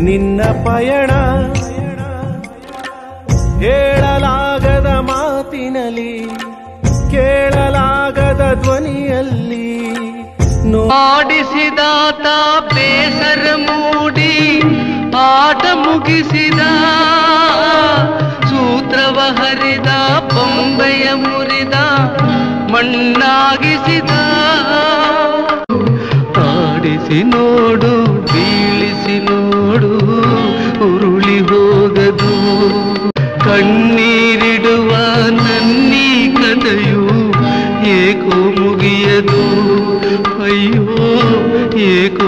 ನಿನ್ನ ಪಯಣ ಹೇಳಲಾಗದ ಮಾತಿನಲ್ಲಿ ಕೇಳಲಾಗದ ಧ್ವನಿಯಲ್ಲಿ ನೋ ಆಡಿಸಿದಾತ ಬೇಸರ ಮೂಡಿ ಆಟ ಮುಗಿಸಿದ ಸೂತ್ರವ ಹರಿದ ಬೊಂಬೆಯ ಮುರಿದ ಮಣ್ಣಾಗಿಸಿದ ಆಡಿಸಿ ನೋಡು ಬೀಳಿಸಿ ನೋಡು ಉರುಳಿ ಹೋಗದು ಕಣ್ಣೀರಿಡುವ ನನ್ನೀ ಕಥೆಯು ಏಕೋ ಮುಗಿಯದು ಅಯ್ಯೋ ಏಕೋ